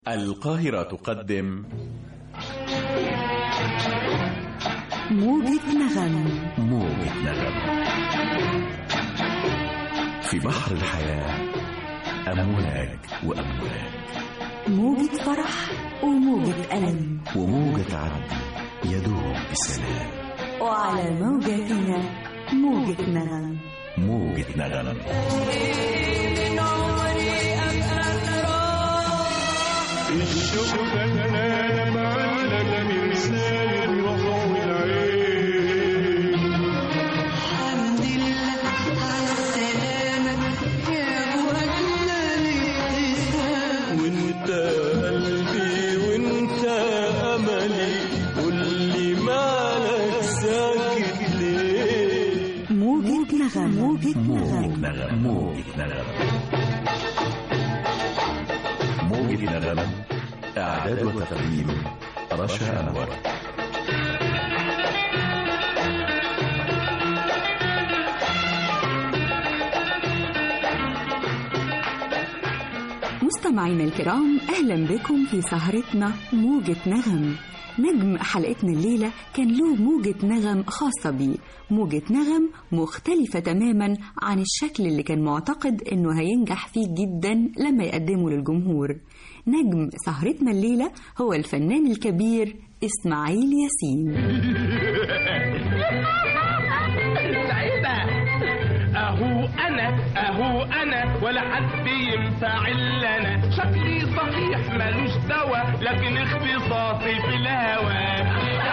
القاهرة تقدم موجة نغم موجة نغم في بحر الحياة أمواج وأمواج موجة فرح وموجة ألم وموجة عدل يدوم بسلام وعلى موجاتنا موجة نغم موجة نغم الشوق انا معلق من سال الروح والعين الحمد لله على السلامة يا أبو أجمل ابتسام وانت قلبي وانت املي قول لي مالك ساكت ليه موجة نغم موجة موجة نغم نغم موجة نغم موجة نغم إعداد وتقديم رشا أنور مستمعينا الكرام أهلا بكم في سهرتنا موجة نغم نجم حلقتنا الليلة كان له موجة نغم خاصة بيه موجة نغم مختلفة تماما عن الشكل اللي كان معتقد انه هينجح فيه جدا لما يقدمه للجمهور نجم سهرتنا الليلة هو الفنان الكبير إسماعيل ياسين سعيدة اهو انا اهو انا ولا حد ينفع الا انا شكلي صحيح ملوش دوا لكن اختصاصي في الهوى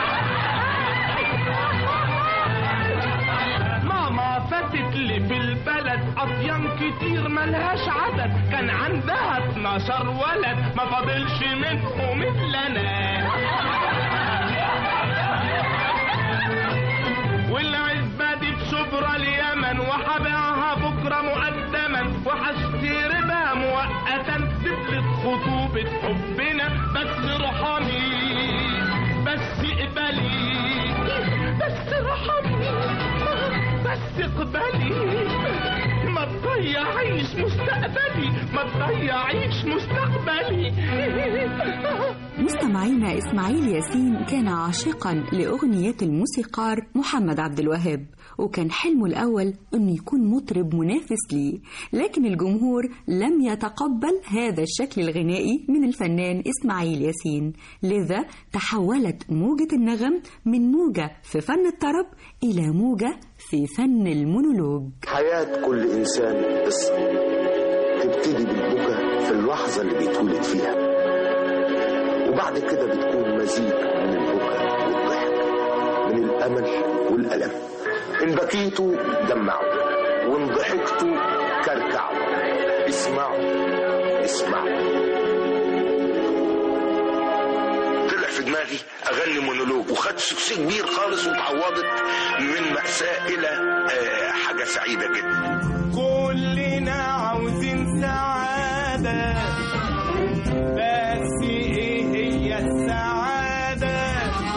ماما فاتت لي في البلد اطيان كتير ملهاش عدد كان عندها 12 ولد ما فاضلش منهم الا انا والعزبة دي بشبرا اليمن وحبيعها بكرة مقدما وحشتري بها مؤقتا تبلت خطوبة حبنا بس ارحمي بس اقبلي بس ارحمي بس اقبلي ما تضيعيش مستقبلي ما تضيعيش مستقبلي مستمعينا إسماعيل ياسين كان عاشقا لأغنيات الموسيقار محمد عبد الوهاب وكان حلمه الأول أنه يكون مطرب منافس ليه لكن الجمهور لم يتقبل هذا الشكل الغنائي من الفنان إسماعيل ياسين لذا تحولت موجة النغم من موجة في فن الطرب إلى موجة في فن المونولوج حياة كل إنسان قصة تبتدي بالبكا في اللحظة اللي بيتولد فيها وبعد كده بتكون مزيج من البكا والضحك من الأمل والألم إن بكيتوا دمعوا وإن ضحكتوا كركعوا اسمعوا اسمعوا طلع في دماغي أغني مونولوج وخدت سكسي كبير خالص وتعوضت من مأساة إلى آه، حاجة سعيدة جدا كلنا عاوزين سعادة بس ايه هي السعادة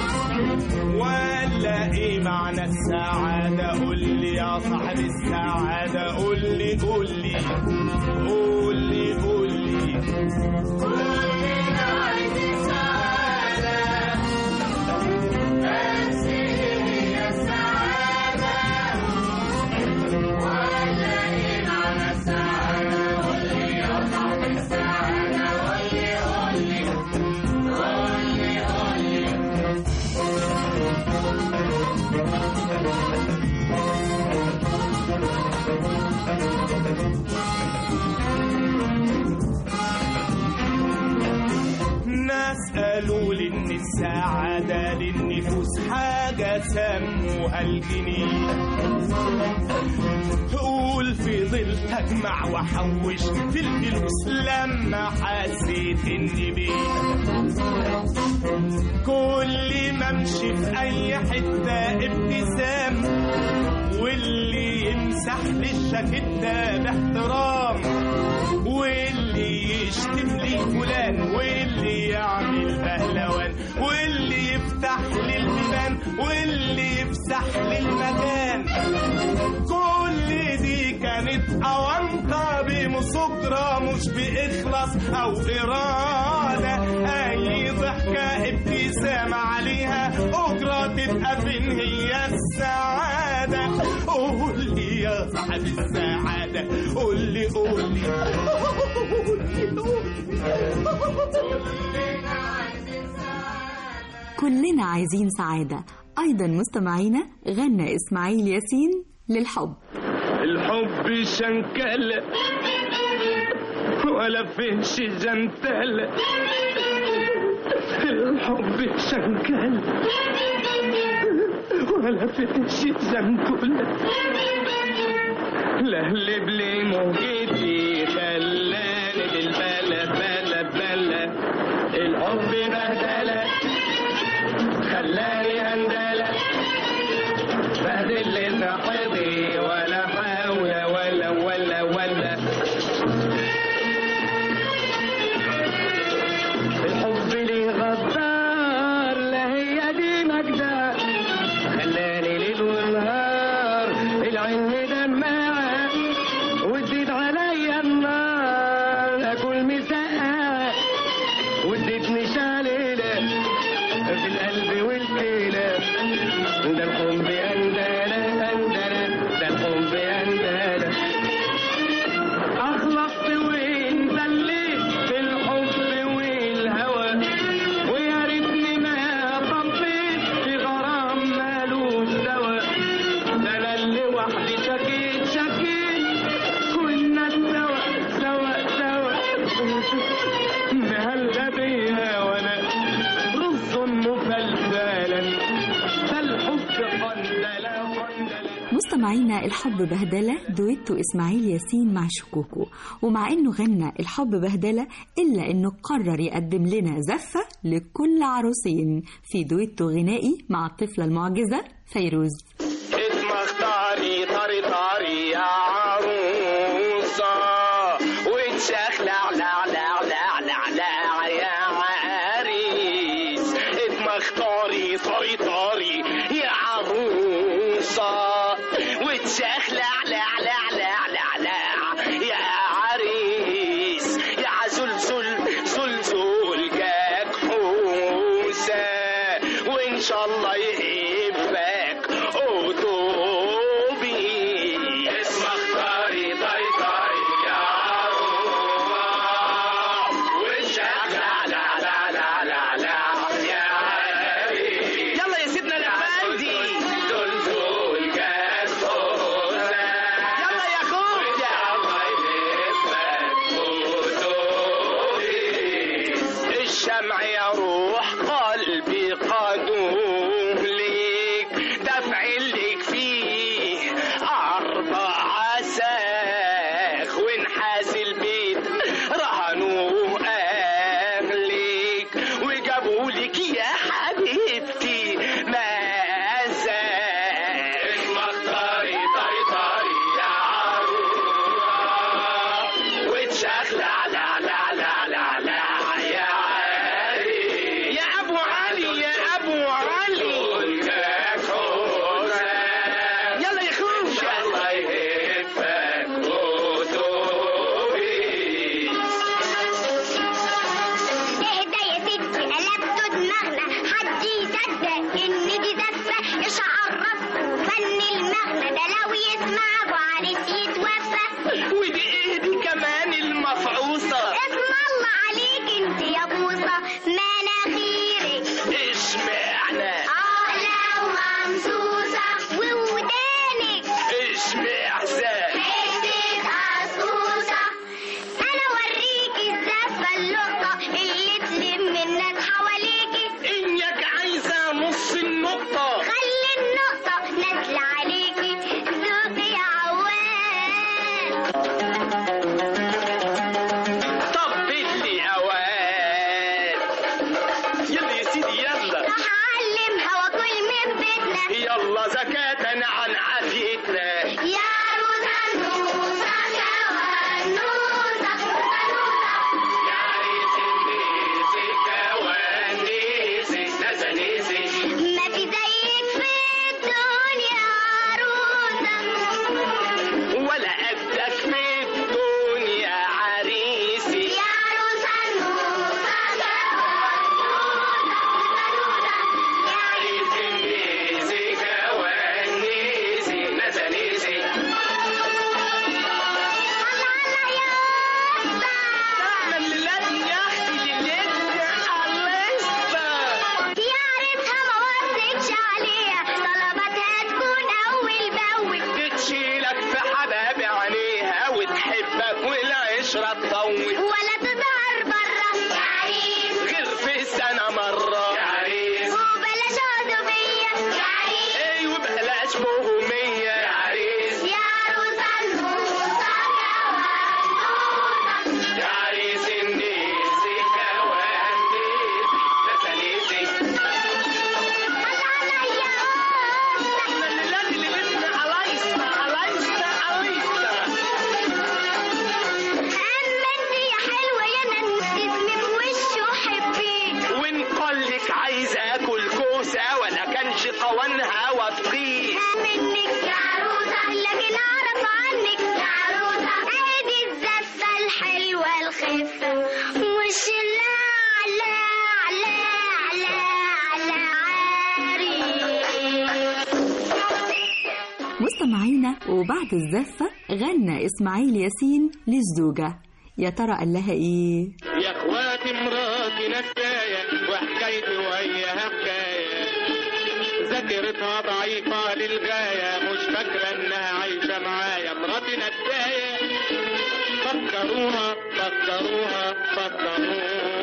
ولا ايه معنى السعادة قول لي يا صاحب السعادة قول لي قول لي قول لي قول لي كلنا عايزين سعادة بس ايه هي السعادة ناس قالوا لي ان السعادة للنفوس حاجة سموها الجنيه قول في ظل اجمع واحوش في الفلوس لما حسيت اني بيه كل ما امشي في اي حتة ابتسام واللي يمسح لي الشاكيتة باحترام واللي يشتم لي فلان واللي يعمل بهلوان واللي يفتح لي البيبان واللي يفسح لي المكان كل دي كانت أونطة بمسكرة مش بإخلاص أو إرادة قولي كلنا عايزين سعادة أيضا مستمعينا غنى إسماعيل ياسين للحب الحب شنكلة ولا فيش جنتلة الحب شنكلة ولا فيش جنتلة لهلب لي موجتي خلاني بالبلا بلا بلا الحب بهدلة خلاني هندلة بهدل لي صاحبي ولا حول ولا ولا ولا الحب لي غدار لا هي دي مجدة خلاني ليل ونهار العين دماعة وتزيد عليا النار اكل مسقعة وادتني شاليلة في القلب والكلى ده الحب أندلة أندلة ده الحب أندلة أخلصت وين دليت في الحب والهوى ويا ريتني ما طبيت في غرام مالوش دوا ده أنا اللي وحدي شكيت شكيت كنا سوا سوا سوا بهالغبية وأنا رز مفلفلا فالحب قندلة قندلة مستمعينا الحب بهدلة دويتو إسماعيل ياسين مع شكوكو ومع إنه غنى الحب بهدلة إلا إنه قرر يقدم لنا زفة لكل عروسين في دويتو غنائي مع الطفلة المعجزة فيروز اسمك طاري طاري طاري يا عروسة وتشخلع لا لا لا لا لا يا عريس اسمك طاري طاري طاري يا عروسة وتشخلع لا لا لا لا لا يا عريس يا زلزل زلزل جاك حوسة وإن شاء الله يهبك عايز اكل كوسه ولا كانش قوانها وطقيق منك يا عروسة لكن أعرف عنك يا عروسة عيدي الزفة الحلوة الخفة وش لا لا لا لا لا عاري مستمعينا وبعد الزفة غنى إسماعيل ياسين للزوجة يا ترى قال لها إيه؟ يا اخواتي مراتي نساية وحكايتي وياها حكاية ذاكرتها ضعيفة للغاية مش فاكرة انها عايشة معايا مراتي نساية فكروها فكروها فكروها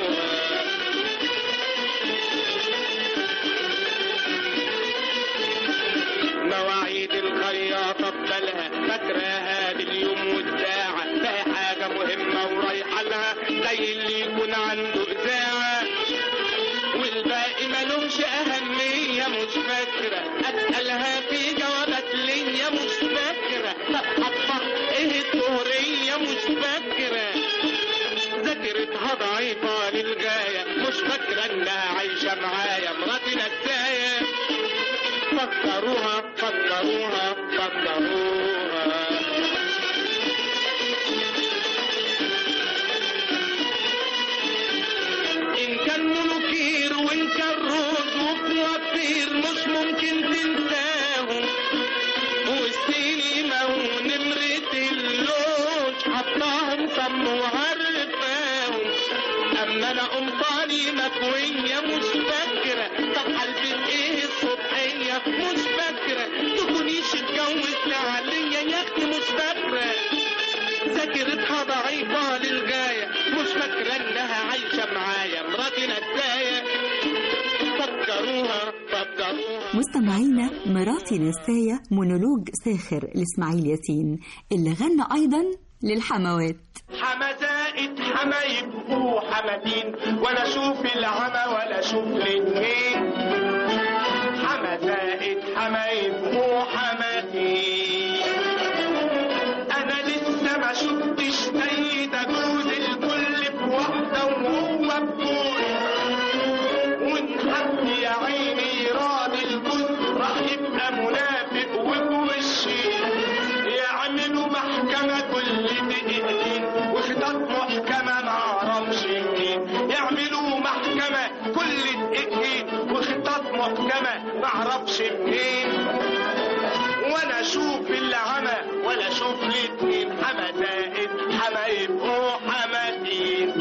مواعيد الخياطة ببالها فاكراها باليوم والساعة فيها حاجة مهمة ورايحة لها زي اللي يكون عنده إذاعة والباقي ملومش أهمية مش فاكرة أسألها في جوابات ليا مش فاكرة طب هطبخ إيه الظهرية مش فاكرة ذاكرتها ضعيفة للغاية مش فاكرة إنها عايشة معايا مراتي نساية فكروها فكروها فكروها إن كان منوكير وإن كان روز وكوافير مش ممكن تنساهم والسينما ونمرة اللوج حطاهم صم وعرفاهم أما أنا قمطاني مكوية مش فاكرة طب هلبس إيه الصبحية مش فاكرة تكونيش اتجوزت عليا يا أختي مش فاكرة ذاكرتها ضعيفة للغاية مش فاكرة إنها عايشة معايا مراتي نساية فكروها فكروها مستمعينا مراتي نساية مونولوج ساخر لإسماعيل ياسين اللي غنى أيضا للحموات حمزائد حمايب وحمدين ولا اشوف العمى ولا اشوف الاتنين حمزائد حمايب وحمدين انا لسه ما شفتش سيدة جوز الكل بواحدة وهو بكون وان حد يا عيني راضي الجوز راح يبقى منافق وبوشي يعملوا محكمة كل دقيقتين وخطط محكمة معرفش منين يعملوا محكمة كل دقيقتين وخطط محكمة معرفش منين وانا اشوف العمى ولا اشوف الاتنين حمدائد حمايب وحمدين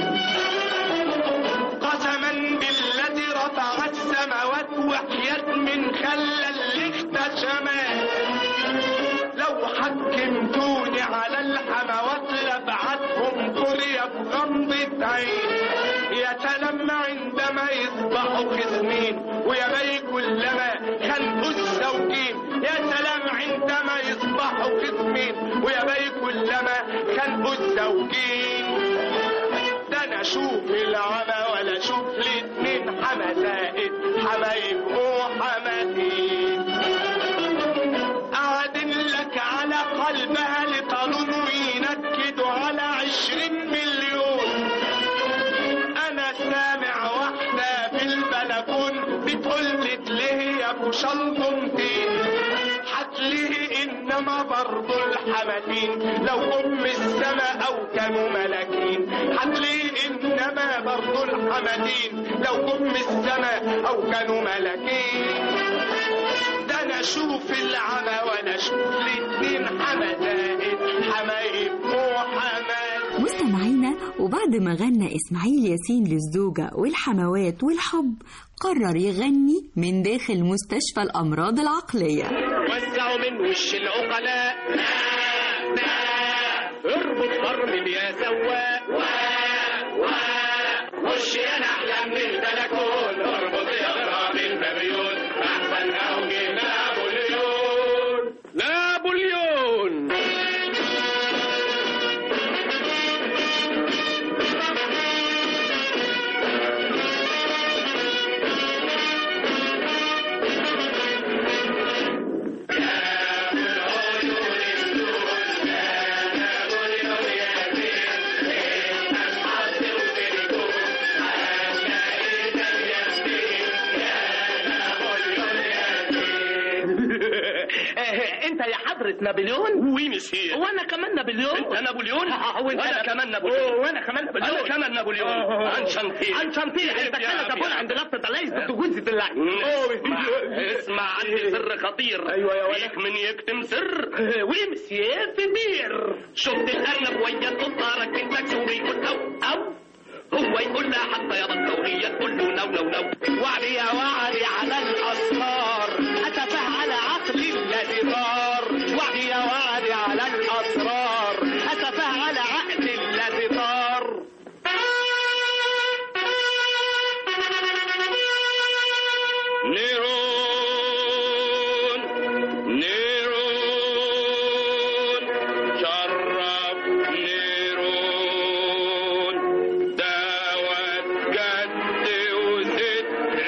قسما بالذي رفع السماوات وحياة من خلى اللي اختشمات لو حكمتوني على الحموات لبعتهم كوريا بغمضة عين يا سلام عندما يصبحوا خصمين ويا بي كلما خلقوا الزوجين يا سلام عندما يصبحوا خصمين ويا بي كلما خلقوا الزوجين ده انا اشوف العمى ولا اشوف الاتنين حمزائد حمايب وحمدين قاعدين لك على قلبها لطالون وينكدوا على عشرين مليون انا سامع واحدة في البلكون بتقول ليه يا ابو شلطمتين هتليه انما برضو الحماتين لو ام السما او كانوا ملاكين هتليه انما برضو الحماتين لو ام السما او كانوا ملاكين ده انا اشوف العمى وانا اشوف الاتنين حمدائد حمايب وحماد مستمعينا وبعد ما غنى إسماعيل ياسين للزوجة والحموات والحب قرر يغني من داخل مستشفى الأمراض العقلية وسعوا من وش العقلاء اربط فرمل يا سواق وش يا نحلة من البلكون اربط يا غراب البابيون احسن اوجه نابليون نابليون فترة نابليون وي مسير وانا كمان نابليون انت نابليون وانت وانا كمان نابليون وانا كمان نابليون انا كمان نابليون آه. عن شنطير عن شنطير عند كان تبون عند لفة العيش بتجوز اللعب اسمع اسمع عندي سر خطير أيوة يا ولد. فيك من يكتم سر وي مسير في بير شفت الارنب ويا القطه راكبين تاكسي وبيقول او او هو يقول لها حتى يا بطه وهي تقول له نو نو نو وعدي يا وعدي على الأسرار أتفه على عقلي الذي طار وعدي يا وعدي على الأسرار أتفه على عقلي الذي طار نيرون نيرون شرب نيرون دعوة جد وزيت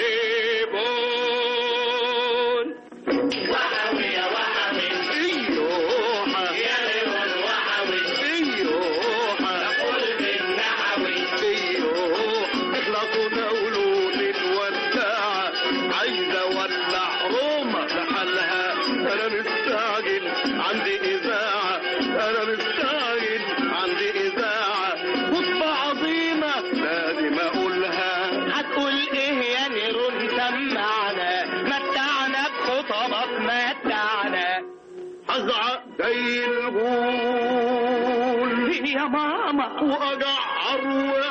ريبون وحوي يا وحوي ايوحة يا ليون وحوي ايوحة نقول بالنحوي ايوحة اخلصوا نقولوا للوداعة عايزة ولع روما لحالها انا مستعجل عندي اذاعة انا مستعجل عندي اذاعة خطبة عظيمة لازم اقولها هتقول إيه يا نيرون سمعنا متعنا بخطبك متعنا ازعق زي الغول يا ماما واجعر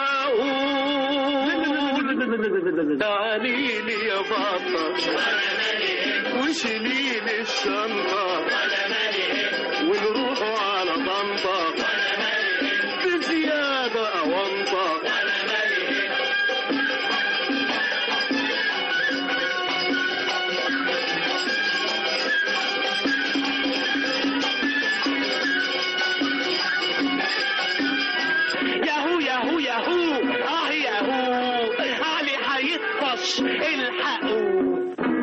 واقول تعالي لي يا بطة وشيلي لي الشنطة ونروحوا على طنطا بزيادة أونطة ياهو ياهو ياهو اه ياهو علي هيطفش الحقوا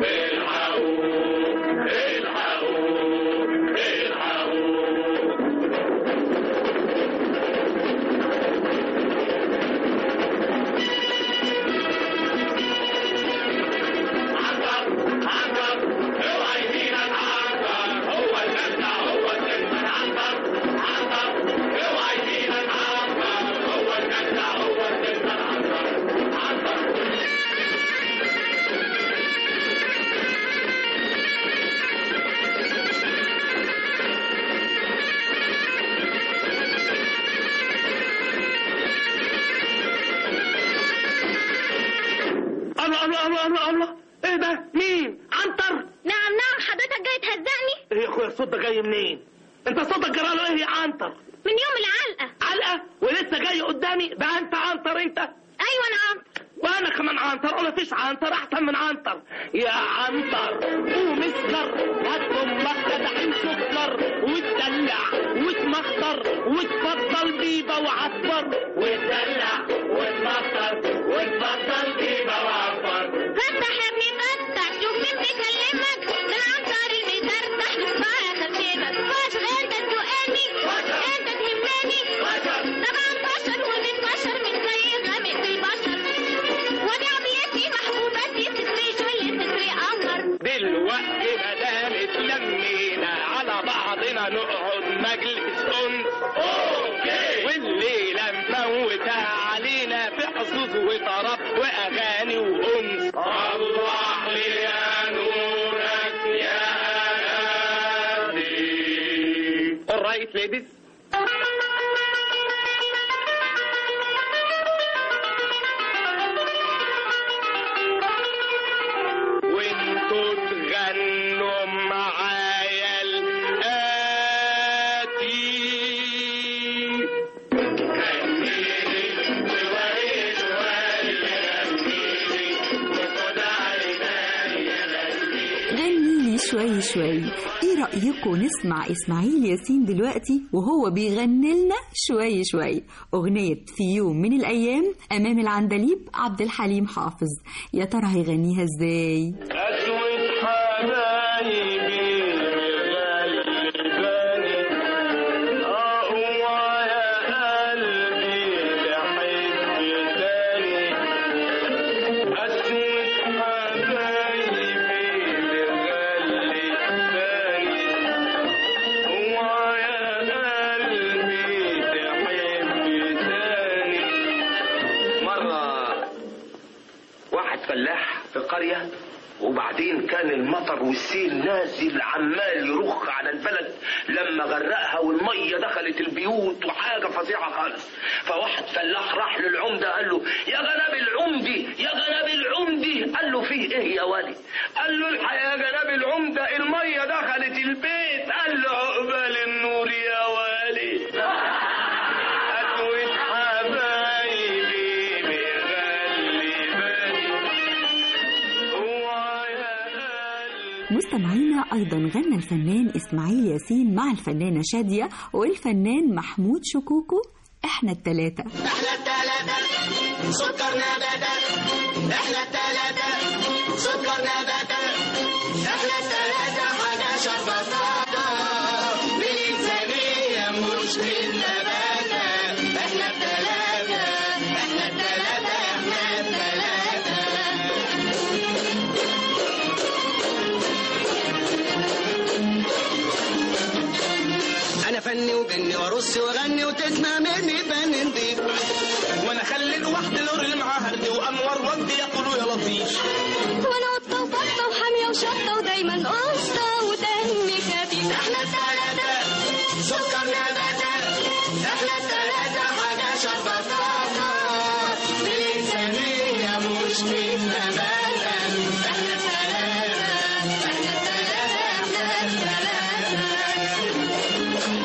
الله الله الله الله الله ايه ده مين عنتر نعم نعم حضرتك جاي تهزقني ايه يا اخويا الصوت ده جاي منين انت صوتك جراله ايه يا عنتر من يوم العلقة علقه ولسه جاي قدامي ده انت عنتر انت أيوة أنا عنتر وانا كمان عنتر ولا فيش عنتر احسن من عنتر يا عنتر قوم اسكر هات امك جدعين سكر وتدلع وتمخطر وتفضل بيبه وعصفر وتدلع وتمخطر وتفضل بيبه وعصفر فتح يا ابني فتح شوف مين بيكلمك ده العنتر اللي بيترتح معايا خشمك فاشل انت تسوقني انت تهمني طبعا بشر وبتبشر من زي غامق في البشر ودي عبيتي محبوبتي بتسري شوية تسري قمر دلوقتي ما دام اتلمينا على بعضنا نقعد مجلس انس اوكي والليله مفوتة علينا في حظوظ وطرب واغاني وانس الله لي يا نورك يا نبي alright ladies وانتوا تغنوا معايا الآتي غني لي شوي شوي ايه رأيكم نسمع اسماعيل ياسين دلوقتي وهو بيغني لنا شوي شوي اغنية في يوم من الايام امام العندليب عبد الحليم حافظ يا ترى هيغنيها ازاي أسود حبايبي مغلباني أقوى يا قلبي لحب تاني أسود حبايبي مغلباني فلاح في قرية وبعدين كان المطر والسيل نازل عمال يرخ على البلد لما غرقها والميه دخلت البيوت وحاجه فظيعه خالص فواحد فلاح راح للعمده قال له يا جناب العمدي يا جناب العمدي قال له فيه ايه يا ولي قال له الحقيقه يا جناب العمده الميه دخلت البيت قال له عقبال النور يا ولي أدوة حبايبي بغلباني ويا قلبي مستمعينا أيضا غنى الفنان إسماعيل ياسين مع الفنانة شادية والفنان محمود شكوكو إحنا التلاتة احنا التلاتة سكر نباتات احنا التلاتة سكر نباتات احنا التلاتة حاجة شربطاتة بالإنسانية مش بالنباتات احنا التلاتة احنا التلاتة احنا التلاتة انا فني وجني وارص واغني وتسمع مني فن نضيف وانا اخلي الواحد لور اللي معاها هردي وانور ودي يقولوا يا لطيف وانا قطه وبطه وحاميه وشطه ودايما قصه ودمي خفيف احنا التلاته سكر نباتات احنا التلاتة حاجة شربطاتة بالإنسانية مش بالنباتات احنا التلاتة احنا التلاتة احنا التلاتة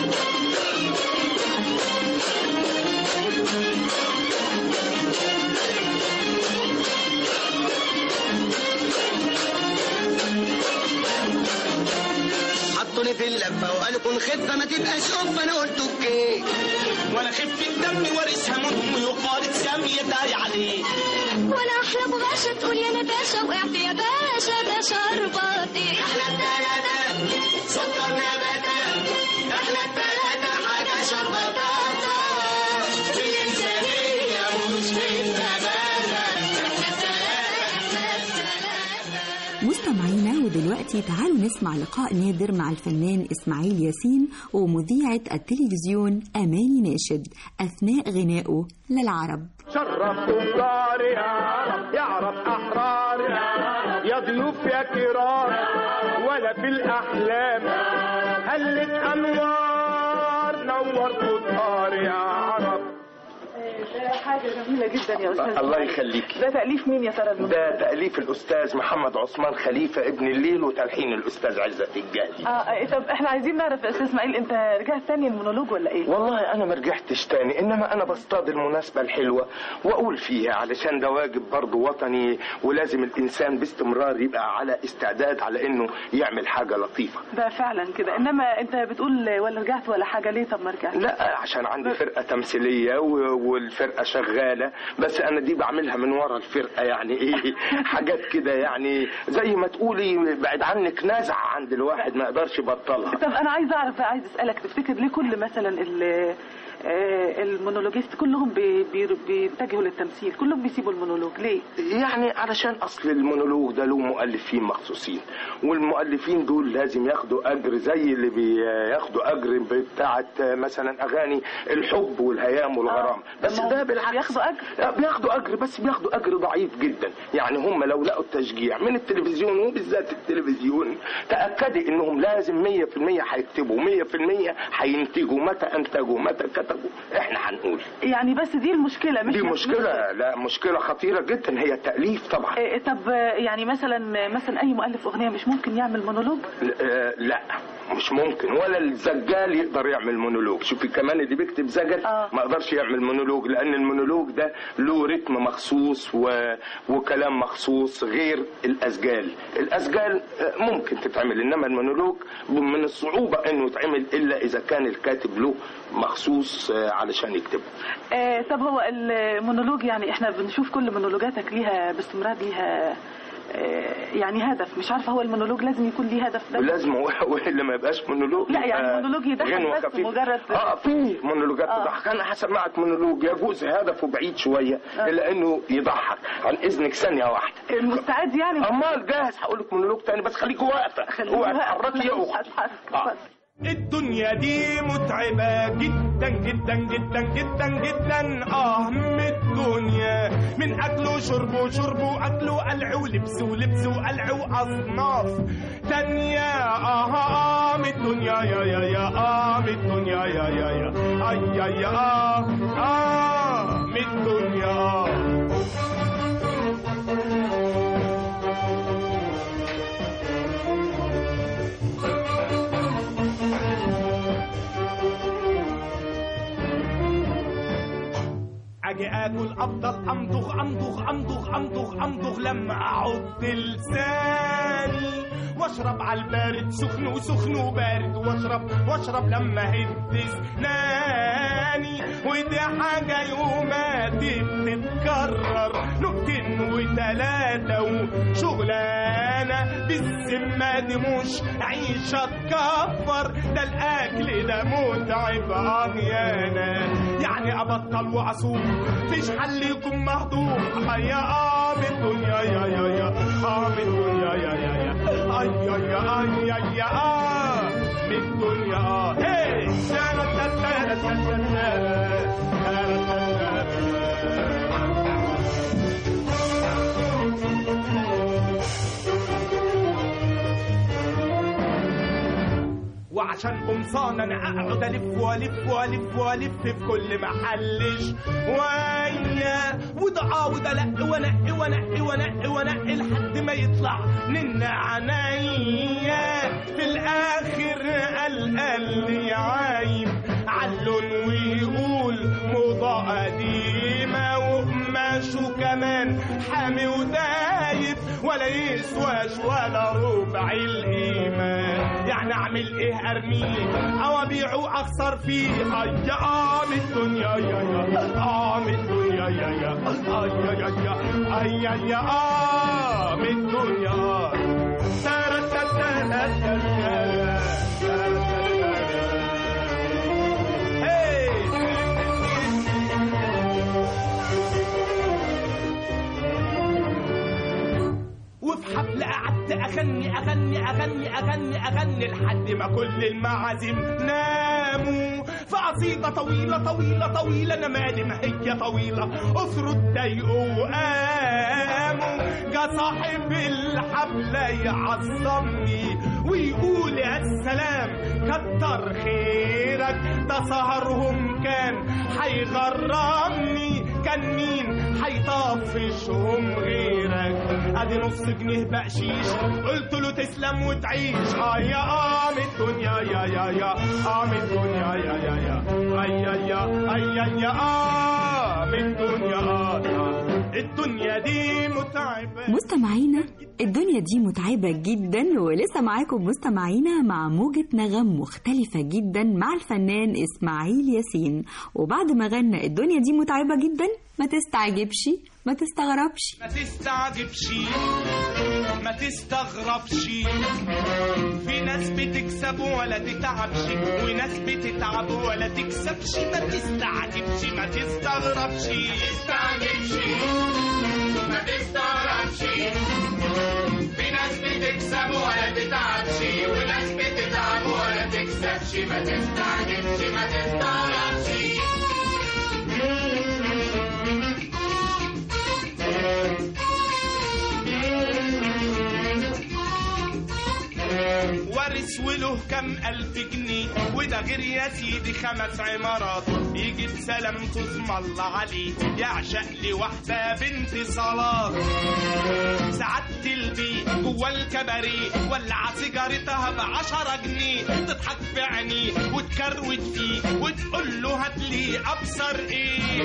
حطوني في اللفه وقالوا كن خفه ما تبقاش قفه انا قلت اوكي وانا خف الدم وارثها منهم ويقارد سامية داري عليه وانا احلى بغاشة تقول يا نباشا وقعت يا باشا ده شرباتي احنا التلاتة سكر نباتات احنا التلاتة حاجة شربطاتة بالإنسانية مش بالنباتات احنا التلاتة احنا التلاتة مستمعينا ودلوقتي تعالوا نسمع لقاء نادر مع الفنان إسماعيل ياسين ومذيعة التلفزيون أماني ناشد أثناء غنائه للعرب شرف تجار يا عرب يا عرب احرار يا ضيوف يا كرام ولا في الاحلام هلت انوار نور قطار يا عرب حاجة جميلة جدا يا أستاذ الله يخليك ده تأليف مين يا ترى الموسيقى؟ ده تأليف الأستاذ محمد عثمان خليفة ابن الليل وتلحين الأستاذ عزت الجهلي اه آه، طب احنا عايزين نعرف يا أستاذ إسماعيل أنت رجعت تاني المونولوج ولا إيه؟ والله انا ما رجعتش تاني انما انا بصطاد المناسبه الحلوه واقول فيها علشان ده واجب برضه وطني ولازم الانسان باستمرار يبقى على استعداد على انه يعمل حاجه لطيفه ده فعلا كده إنما أنت بتقول ولا رجعت ولا حاجة ليه طب ما رجعت؟ لا عشان عندي فرقه تمثيليه و- والفرقه شغاله بس انا دي بعملها من ورا الفرقه يعني ايه حاجات كده يعني زي ما تقولي بعد عنك نزعه عند الواحد ما يقدرش يبطلها طب أنا عايز أعرف بقى عايز أسألك تفتكر ليه كل مثلا ال آه، المونولوجيست كلهم بي- بي- بيتجهوا للتمثيل كلهم بيسيبوا المونولوج ليه؟ يعني علشان اصل المونولوج ده له مؤلفين مخصوصين والمؤلفين دول لازم ياخدوا اجر زي اللي بياخدوا اجر بتاعه مثلا اغاني الحب والهيام والغرام بس طب ما ده هو بالعكس بياخدوا أجر؟ لا بياخدوا اجر بس بياخدوا اجر ضعيف جدا يعني هم لو لقوا التشجيع من التلفزيون وبالذات التلفزيون تاكدي انهم لازم 100% هيكتبوا 100% هينتجوا متى انتجوا متى كتبوا احنا هنقول يعني بس دي المشكلة مش دي مش- مشكله لا مشكله خطيره جدا هي التاليف طبعا إيه، طب آه، يعني مثلا مثلا اي مؤلف اغنيه مش ممكن يعمل مونولوج آه، لا مش ممكن ولا الزجال يقدر يعمل مونولوج شوفي كمان اللي بيكتب زجل آه. ما يقدرش يعمل مونولوج لان المونولوج ده له رتم مخصوص و... وكلام مخصوص غير الاسجال الاسجال آه، ممكن تتعمل انما المونولوج من الصعوبه انه يتعمل الا اذا كان الكاتب له مخصوص آه، علشان يكتبه آه طب هو المونولوج يعني احنا بنشوف كل مونولوجاتك ليها باستمرار ليها آه يعني هدف مش عارفه هو المونولوج لازم يكون ليه هدف ده ولازم والا ما يبقاش مونولوج لا، يعني يبقى مونولوج يضحك غنوة بس خفيفة. مجرد- اه في مونولوجات آه. تضحك انا هسمعك مونولوج يجوز هدفه بعيد شويه الا انه يضحك عن اذنك ثانيه واحده المستعد يعني امال جاهز هقول لك مونولوج تاني بس خليك واقفه خليك اوعي واقف. تتحركي يا مش اخت هتحرك. آه. اتفضل. الدنيا دي متعبة جدا جدا جدا جدا جدا اه من الدنيا من أكل وشرب وشرب وأكل وقلع ولبس ولبس وقلع وأصناف تانية اه اه من الدنيا يا يا يا اه من الدنيا يا يا يا اي يا يا اه اه من الدنيا آه. اجي اكل افضل امضغ امضغ امضغ امضغ امضغ لما اعض لساني واشرب على البارد سخن وسخن وبارد واشرب واشرب لما هد اسناني ودي حاجة يوماتي بتتكرر نكتين وتلاتة وشغلانة بالذمة دي مش عيشة تكفر ده الأكل ده متعب عميانة يعني أبطل وأصوم فيش حل يكون مهضوم يا آه من الدنيا يا يا يا آه من الدنيا يا يا يا آي يا يا آي يا يا آه من الدنيا آه هي تارا تارا تارا تارا وعشان قمصان انا اقعد الف والف والف والف في كل محل شويه وده اه وده لا وانقي وانقي وانقي وانقي لحد ما يطلع من عينيا في الاخر قال قال لي عايب علن ويقول موضة قديمة وقماشه كمان حامي ودايب ولا يسواش ولا ربع القيمة يعني اعمل ايه ارميه او ابيعه اخسر فيه اي اه من الدنيا يا يا اه من الدنيا يا يا اي يا يا يا اي يا يا اه من الدنيا تارا تارا تارا تارا وفي حفلة قعدت أغني أغني أغني أغني أغني لحد ما كل المعازيم ناموا في قصيدة طويلة طويلة طويلة أنا مالي ما هي طويلة أسروا اتضايقوا وقاموا جا صاحب الحفلة يعظمني ويقول يا سلام كتر خيرك ده سهرهم كان هيغرمني كان مين هيطفشهم غيرك ادي نص جنيه بقشيش قلت له تسلم وتعيش اه يا اه من الدنيا يا يا يا اه من الدنيا يا يا يا اي يا يا اي يا يا اه من الدنيا اه آه. الدنيا دي متعبة مستمعينا الدنيا دي متعبة جدا ولسه معاكم مستمعينا مع موجة نغم مختلفة جدا مع الفنان إسماعيل ياسين وبعد ما غنى الدنيا دي متعبة جدا ما تستعجبش ما تستغربش ما تستعجبش ما تستغربش في ناس بتكسب ولا تتعبش وناس بتتعب ولا تكسبش ما تستعجبش ما تستغربش تستعجبش ما تستغربش في ناس بتكسب ولا تتعبش وناس بتتعب ولا تكسبش ما تستعجبش ما تستغربش وارث وله كم ألف جنيه وده غير يا سيدي خمس عمارات يجيب سلام تزم الله عليه يعشق لي واحدة بنت صلاة سعادة البيت جوا الكباريه ولع سيجارتها بعشرة جنيه تضحك في عينيه وتكروت فيه وتقول له هات لي أبصر إيه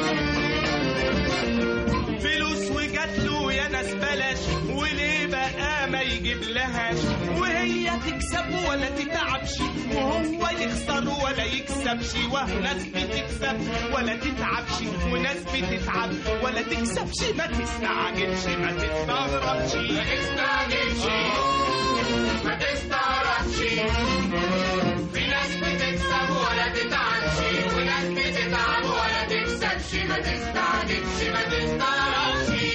فلوس وجات له يا ناس بلاش وليه بقى ما يجيب لهاش وهي تكسب ولا تتعبش وهو يخسر ولا يكسبش وناس بتكسب ولا تتعبش وناس بتتعب ولا تكسبش ما تستعجلش ما تستغربش ما تستعجلش ما تستغربش في ناس بتكسب ولا تتعبش وناس بتتعب ولا تكسبش ما تستعجلش ما تستغربش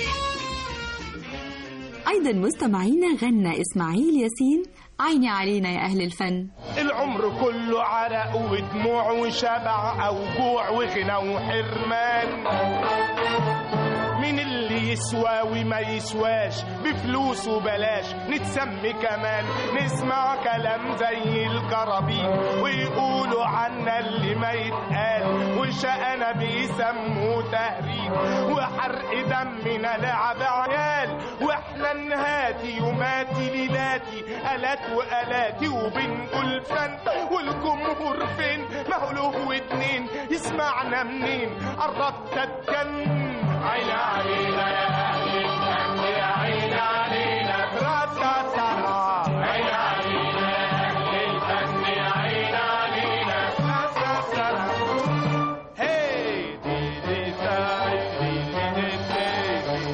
أيضا مستمعينا غنى إسماعيل ياسين عيني علينا يا أهل الفن العمر كله عرق ودموع وشبع او جوع وغنى وحرمان مين اللي يسوى وما يسواش بفلوس وبلاش نتسمي كمان نسمع كلام زي الكرابين ويقولوا عنا اللي ما يتقال وشقنا بيسموه تهريج وحرق دمنا لعب عيال واحنا نهاتي يوماتي ليلاتي الات والاتي وبنقول فن والجمهور فين ما هو له ودنين يسمعنا منين قربت اتجنن عين علينا يا اهل الفن يا عين علينا راتاتارا عين علينا يا اهل الفن يا عين علينا راتاتارا هي دي دي تاي دي دي دي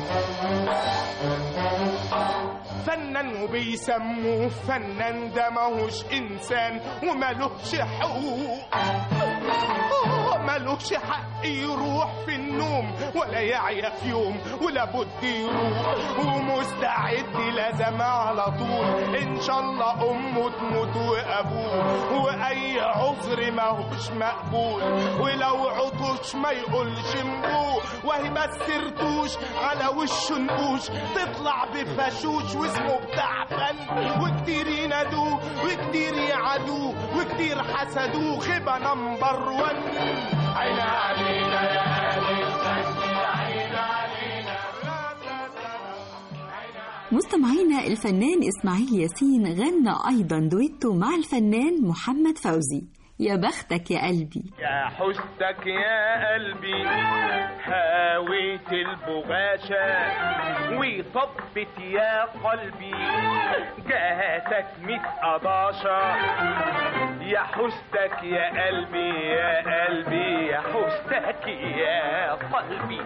فنان وبيسموه فنان ده ماهوش انسان ومالوش حقوق مالوش حق يروح في النوم ولا يعيا في يوم ولا بد يروح ومستعد لازم على طول ان شاء الله امه تموت وابوه واي عذر ماهوش مقبول ولو عطش ما يقولش مبوه وهي بس رتوش على وشه نقوش تطلع بفشوش واسمه بتاع فن وكتير ينادوه وكتير يعادوه وكتير حسدوه خيبه نمبر ون عين علينا يا اهل الفن عين علينا مستمعينا الفنان إسماعيل ياسين غنى أيضا دويتو مع الفنان محمد فوزي يا بختك يا قلبي يا حستك يا قلبي هاويت البغاشة وطبت يا قلبي جهتك ميت قضاشة يا حستك يا قلبي يا قلبي يا حستك يا قلبي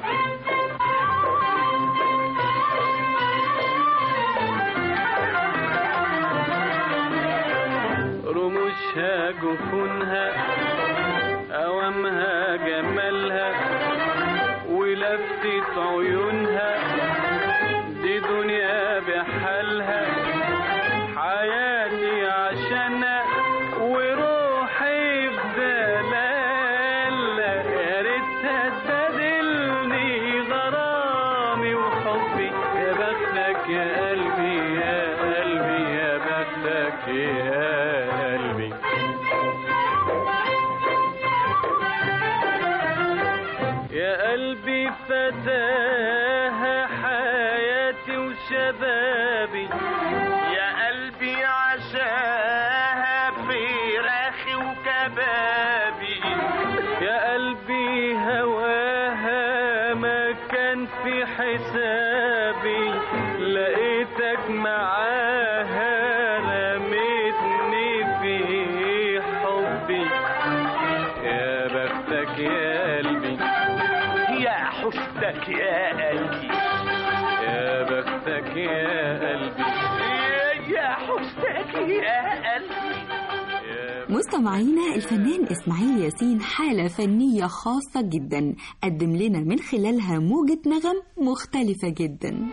رموشها جفونها أوامها جمالها ولفتة عيونها دي دنيا بحالها حياتي عشانها وروحي في دلالها يا ريتها تبادلني غرامي وحبي يا بختك يا قلبي يا قلبي يا بختك يا قلبي يا قلبي فتاها حياتي وشبابي يا قلبي عشاها فراخي وكبابي يا قلبي هواها ما كان في حسابي لقيتك معاها رميتني في حبي يا بختك يا قلبي يا حستك يا قلبي يا بختك يا قلبي يا- يا حستك يا قلبي مستمعينا الفنان إسماعيل ياسين حالة فنية خاصة جدا قدم لنا من خلالها موجة نغم مختلفة جدا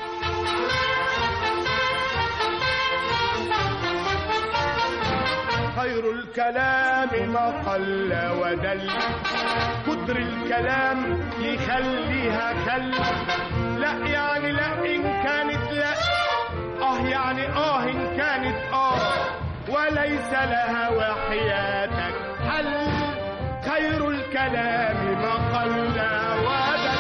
خير الكلام ما قل ودل كتر الكلام يخليها خل لا يعني لا إن كانت لا آه يعني آه إن كانت آه وليس لها وحياتك حل خير الكلام ما قل ودل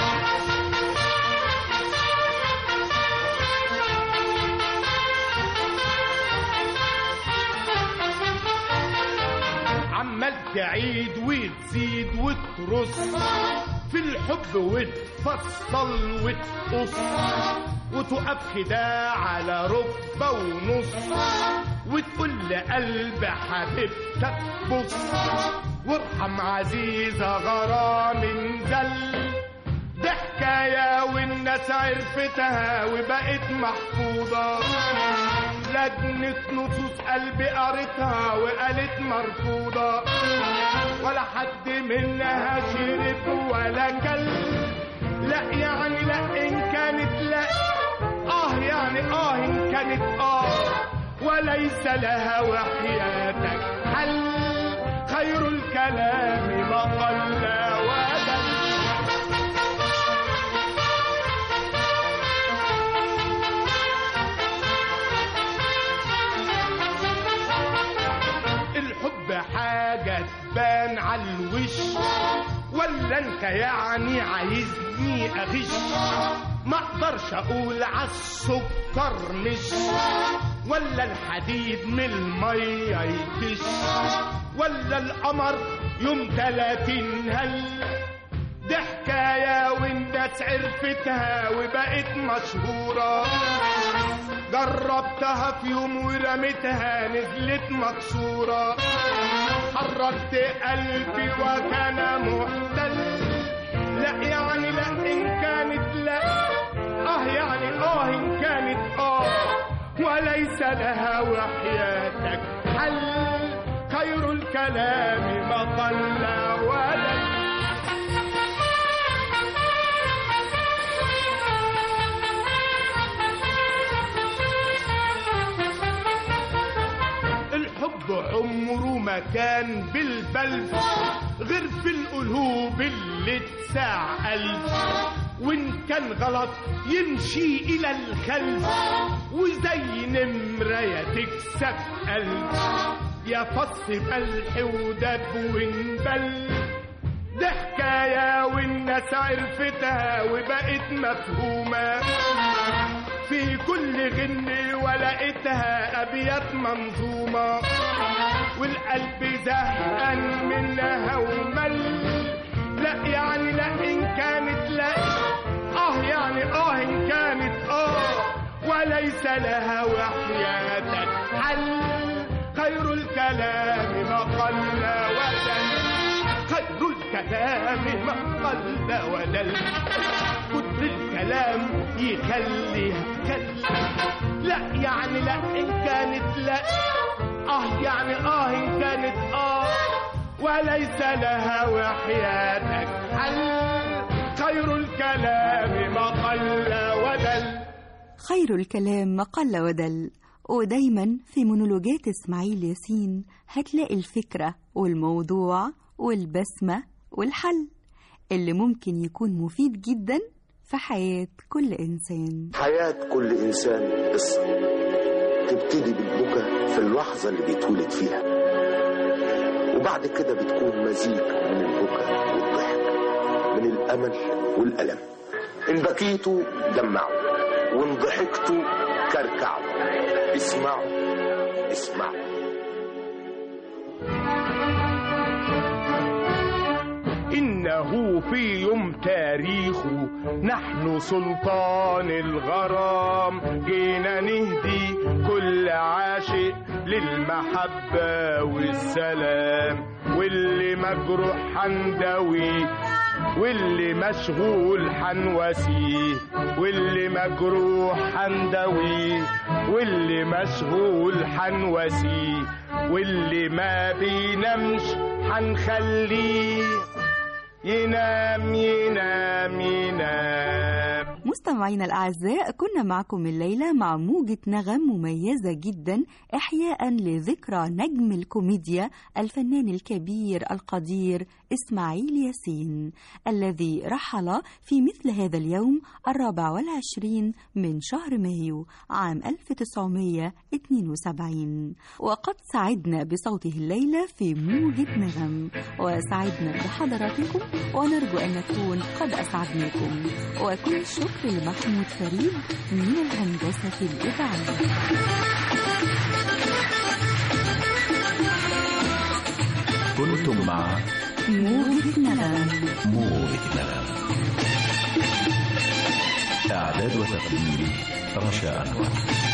عمال تعيد وتزيد وترص في الحب وتفصل وتقص وتقف كده على ركبة ونص وتقول لقلب حبيبتك بص وارحم عزيزة غرام انزل دي حكاية والناس عرفتها وبقت محفوظة لجنة نصوص قلبي قريتها وقالت مرفوضة ولا حد منها شرب ولا كل لا يعني لا إن كانت لا آه يعني آه إن كانت آه وليس لها وحياتك حل خير الكلام ما قل ودل الحب حاجة تبان على الوش ولا انت يعني عايزني اغش ما اقدرش اقول عالسكر مش ولا الحديد من المية يكش ولا القمر يوم تلاتين هل دي حكاية والناس عرفتها وبقت مشهورة جربتها في يوم ورميتها نزلت مكسورة حركت قلبي وكان محتل لا يعني لا إن كانت لا آه يعني آه إن كانت آه وليس لها وحياتك حل خير الكلام ما قل ولد الحب عمره ما كان بالبلف غير في القلوب اللي تسعل وان كان غلط يمشي الى الخلف وزي نمرة يا تكسب قلب يا فص ملح ودب ونبل دي حكاية والناس عرفتها وبقت مفهومة في كل غن ولقيتها أبيات منظومة والقلب زهقان منها ومل لا يعني لا إن كانت لا آه يعني آه إن كانت آه وليس لها وحياتك حل خير الكلام ما قل ودل خير الكلام ما قل ودل كتر الكلام يخليها كل لا يعني لا إن كانت لا آه يعني آه إن كانت آه وليس لها وحياتك حل خير الكلام ما قل ودل خير الكلام ما قل ودل ودايما في مونولوجات اسماعيل ياسين هتلاقي الفكرة والموضوع والبسمة والحل اللي ممكن يكون مفيد جدا في حياة كل إنسان حياة كل إنسان قصة تبتدي بالبكا في اللحظة اللي بيتولد فيها وبعد كده بتكون مزيج من البكا والضحك من الأمل والألم إن بكيتوا دمعوا وإن ضحكتوا كركعوا اسمعوا اسمعوا إنه في يوم تاريخه نحن سلطان الغرام جينا نهدي كل عاشق للمحبة والسلام واللي مجروح حندوي واللي مشغول حنوسيه واللي مجروح حندوي واللي مشغول حنوسيه واللي ما بينامش حنخليه ينام ينام ينام مستمعينا الأعزاء كنا معكم الليلة مع موجة نغم مميزة جدا إحياء لذكرى نجم الكوميديا الفنان الكبير القدير إسماعيل ياسين الذي رحل في مثل هذا اليوم الرابع والعشرين من شهر مايو عام 1972 وقد سعدنا بصوته الليلة في موجة نغم وسعدنا بحضراتكم ونرجو أن نكون قد أسعدناكم وكل الشكر لمحمود فريد من الهندسة الإذاعية كنتم مع موجة نغم موجة نغم إعداد وتقديم رشا أنور